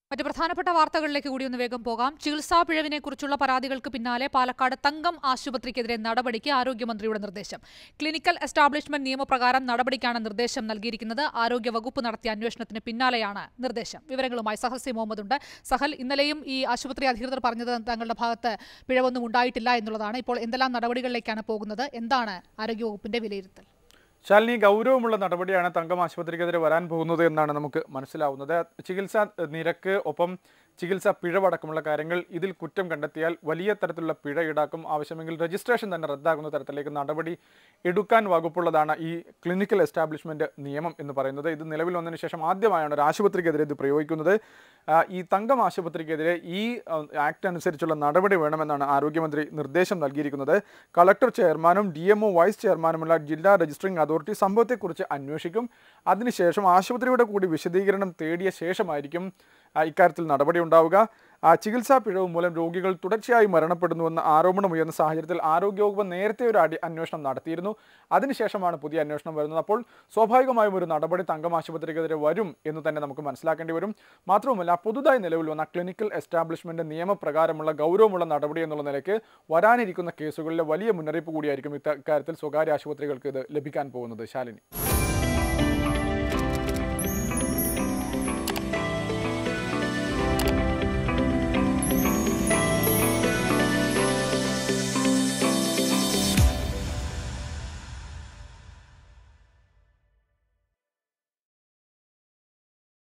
മറ്റ് പ്രധാനപ്പെട്ട വാർത്തകളിലേക്ക് കൂടി ഒന്ന് വേഗം പോകാം ചികിത്സാ പിഴവിനെ കുറിച്ചുള്ള പരാതികൾക്ക് പിന്നാലെ പാലക്കാട് തങ്കം ആശുപത്രിക്കെതിരെ നടപടിക്ക് ആരോഗ്യമന്ത്രിയുടെ നിർദ്ദേശം ക്ലിനിക്കൽ എസ്റ്റാബ്ലിഷ്മെന്റ് നിയമപ്രകാരം നടപടിക്കാണ് നിർദ്ദേശം നൽകിയിരിക്കുന്നത് ആരോഗ്യ വകുപ്പ് നടത്തിയ അന്വേഷണത്തിന് പിന്നാലെയാണ് നിർദ്ദേശം വിവരങ്ങളുമായി സഹൽ സി മുഹമ്മദ് ഉണ്ട് സഹൽ ഇന്നലെയും ഈ ആശുപത്രി അധികൃതർ പറഞ്ഞത് തങ്ങളുടെ ഭാഗത്ത് പിഴവൊന്നും ഉണ്ടായിട്ടില്ല എന്നുള്ളതാണ് ഇപ്പോൾ എന്തെല്ലാം നടപടികളിലേക്കാണ് പോകുന്നത് എന്താണ് ആരോഗ്യവകുപ്പിന്റെ വിലയിരുത്തൽ ശാലിനി ഗൗരവമുള്ള നടപടിയാണ് തങ്കം ആശുപത്രിക്കെതിരെ വരാൻ പോകുന്നത് എന്നാണ് നമുക്ക് മനസ്സിലാവുന്നത് ചികിത്സാ നിരക്ക് ഒപ്പം ചികിത്സാ പിഴവടക്കമുള്ള കാര്യങ്ങൾ ഇതിൽ കുറ്റം കണ്ടെത്തിയാൽ വലിയ തരത്തിലുള്ള പിഴ ഈടാക്കും ആവശ്യമെങ്കിൽ രജിസ്ട്രേഷൻ തന്നെ റദ്ദാക്കുന്ന തരത്തിലേക്ക് നടപടി എടുക്കാൻ വകുപ്പുള്ളതാണ് ഈ ക്ലിനിക്കൽ എസ്റ്റാബ്ലിഷ്മെന്റ് നിയമം എന്ന് പറയുന്നത് ഇത് നിലവിൽ വന്നതിന് ശേഷം ആദ്യമായാണ് ഒരു ആശുപത്രിക്കെതിരെ ഇത് പ്രയോഗിക്കുന്നത് ആ, ഈ തങ്കം ആശുപത്രിക്കെതിരെ ഈ ആ, ആക്ട് അനുസരിച്ചുള്ള നടപടി വേണമെന്നാണ് ആരോഗ്യമന്ത്രി നിർദ്ദേശം നൽകിയിരിക്കുന്നത് കളക്ടർ ചെയർമാനും ഡി എംഒ വൈസ് ചെയർമാനുമുള്ള ജില്ലാ രജിസ്ട്രിംഗ് അതോറിറ്റി സംഭവത്തെക്കുറിച്ച് അന്വേഷിക്കും അതിനുശേഷം ആശുപത്രിയുടെ കൂടി വിശദീകരണം തേടിയ ശേഷമായിരിക്കും ആ, ഇക്കാര്യത്തിൽ നടപടി ഉണ്ടാവുക ആ, ചികിത്സാ പിഴവ് മൂലം രോഗികൾ തുടർച്ചയായി മരണപ്പെടുന്നുവെന്ന ആരോപണം ഉയർന്ന സാഹചര്യത്തിൽ ആരോഗ്യവകുപ്പ് നേരത്തെ ഒരു അടി അന്വേഷണം നടത്തിയിരുന്നു അതിനുശേഷമാണ് പുതിയ അന്വേഷണം വരുന്നത് അപ്പോൾ സ്വാഭാവികമായും ഒരു നടപടി തങ്കം ആശുപത്രിക്കെതിരെ വരും എന്ന് തന്നെ നമുക്ക് മനസ്സിലാക്കേണ്ടി വരും മാത്രവുമല്ല പുതുതായി നിലവിൽ വന്ന ക്ലിനിക്കൽ എസ്റ്റാബ്ലിഷ്മെന്റ് നിയമപ്രകാരമുള്ള ഗൗരവമുള്ള നടപടി എന്നുള്ള നിലയ്ക്ക് വരാനിരിക്കുന്ന കേസുകളിലെ വലിയ മുന്നറിയിപ്പ് കൂടിയായിരിക്കും ഇത്ത- ഇക്കാര്യത്തിൽ സ്വകാര്യ ആശുപത്രികൾക്ക് ഇത് ലഭിക്കാൻ പോകുന്നത് ശാലിനി